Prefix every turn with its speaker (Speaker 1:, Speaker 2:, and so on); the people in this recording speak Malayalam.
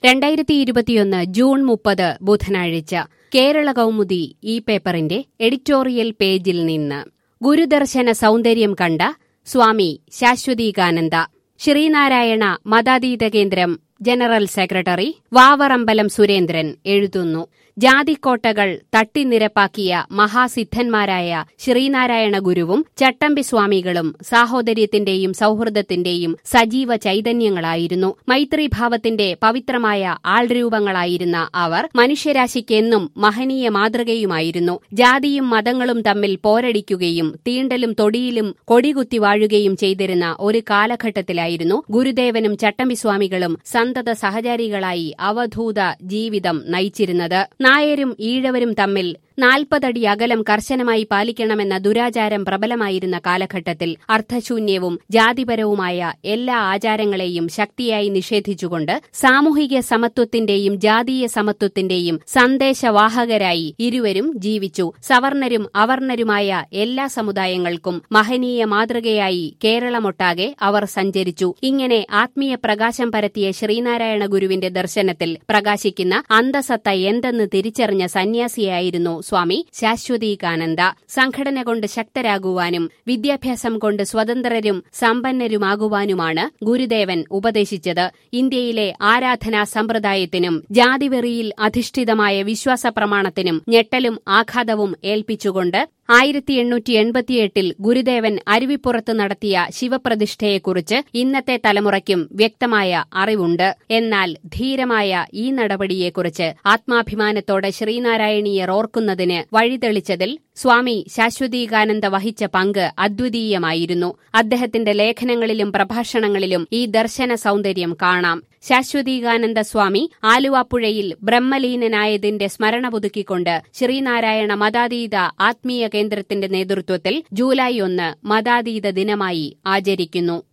Speaker 1: രണ്ടായിരത്തി ഇരുപത്തിയൊന്ന് ജൂൺ മുപ്പത് ബുധനാഴ്ച കേരള കൗമുദി ഈ പേപ്പറിന്റെ എഡിറ്റോറിയൽ പേജിൽ നിന്ന് ഗുരുദർശന സൗന്ദര്യം കണ്ട സ്വാമി ശാശ്വതീകാനന്ദ ശ്രീനാരായണ മതാതീത കേന്ദ്രം ജനറൽ സെക്രട്ടറി വാവറമ്പലം സുരേന്ദ്രൻ എഴുതുന്നു ജാതിക്കോട്ടകൾ തട്ടിനിരപ്പാക്കിയ മഹാസിദ്ധന്മാരായ ശ്രീനാരായണ ഗുരുവും ചട്ടമ്പി സ്വാമികളും സാഹോദര്യത്തിന്റെയും സൗഹൃദത്തിന്റെയും സജീവ ചൈതന്യങ്ങളായിരുന്നു മൈത്രിഭാവത്തിന്റെ പവിത്രമായ ആൾരൂപങ്ങളായിരുന്ന അവർ മനുഷ്യരാശിക്കെന്നും മഹനീയ മാതൃകയുമായിരുന്നു ജാതിയും മതങ്ങളും തമ്മിൽ പോരടിക്കുകയും തീണ്ടലും തൊടിയിലും കൊടികുത്തി വാഴുകയും ചെയ്തിരുന്ന ഒരു കാലഘട്ടത്തിലായിരുന്നു ഗുരുദേവനും ചട്ടമ്പി സ്വാമികളും സന്തത സഹചാരികളായി അവധൂത ജീവിതം നയിച്ചിരുന്നത് നായരും ഈഴവരും തമ്മിൽ നാൽപ്പതടി അകലം കർശനമായി പാലിക്കണമെന്ന ദുരാചാരം പ്രബലമായിരുന്ന കാലഘട്ടത്തിൽ അർത്ഥശൂന്യവും ജാതിപരവുമായ എല്ലാ ആചാരങ്ങളെയും ശക്തിയായി നിഷേധിച്ചുകൊണ്ട് സാമൂഹിക സമത്വത്തിന്റെയും ജാതീയ സമത്വത്തിന്റെയും സന്ദേശവാഹകരായി ഇരുവരും ജീവിച്ചു സവർണരും അവർണരുമായ എല്ലാ സമുദായങ്ങൾക്കും മഹനീയ മാതൃകയായി കേരളമൊട്ടാകെ അവർ സഞ്ചരിച്ചു ഇങ്ങനെ ആത്മീയ പ്രകാശം പരത്തിയ ശ്രീനാരായണ ഗുരുവിന്റെ ദർശനത്തിൽ പ്രകാശിക്കുന്ന അന്തസത്ത എന്തെന്ന് തിരിച്ചറിഞ്ഞ സന്യാസിയായിരുന്നു സ്വാമി ശാശ്വതീകാനന്ദ സംഘടന കൊണ്ട് ശക്തരാകുവാനും വിദ്യാഭ്യാസം കൊണ്ട് സ്വതന്ത്രരും സമ്പന്നരുമാകുവാനുമാണ് ഗുരുദേവൻ ഉപദേശിച്ചത് ഇന്ത്യയിലെ ആരാധനാ സമ്പ്രദായത്തിനും ജാതിവെറിയിൽ അധിഷ്ഠിതമായ വിശ്വാസ പ്രമാണത്തിനും ഞെട്ടലും ആഘാതവും ഏൽപ്പിച്ചുകൊണ്ട് ആയിരത്തി എണ്ണൂറ്റി എൺപത്തിയെട്ടിൽ ഗുരുദേവൻ അരുവിപ്പുറത്ത് നടത്തിയ ശിവപ്രതിഷ്ഠയെക്കുറിച്ച് ഇന്നത്തെ തലമുറയ്ക്കും വ്യക്തമായ അറിവുണ്ട് എന്നാൽ ധീരമായ ഈ നടപടിയെക്കുറിച്ച് ആത്മാഭിമാനത്തോടെ ശ്രീനാരായണീയർ ഓർക്കുന്നതിന് വഴിതെളിച്ചതിൽ സ്വാമി ശാശ്വതീകാനന്ദ വഹിച്ച പങ്ക് അദ്വിതീയമായിരുന്നു അദ്ദേഹത്തിന്റെ ലേഖനങ്ങളിലും പ്രഭാഷണങ്ങളിലും ഈ ദർശന സൗന്ദര്യം കാണാം ശാശ്വതീകാനന്ദ സ്വാമി ആലുവാപ്പുഴയിൽ ബ്രഹ്മലീനനായതിന്റെ സ്മരണ പുതുക്കിക്കൊണ്ട് ശ്രീനാരായണ മതാതീത ആത്മീയ കേന്ദ്രത്തിന്റെ നേതൃത്വത്തിൽ ജൂലൈ ഒന്ന് മതാതീത ദിനമായി ആചരിക്കുന്നു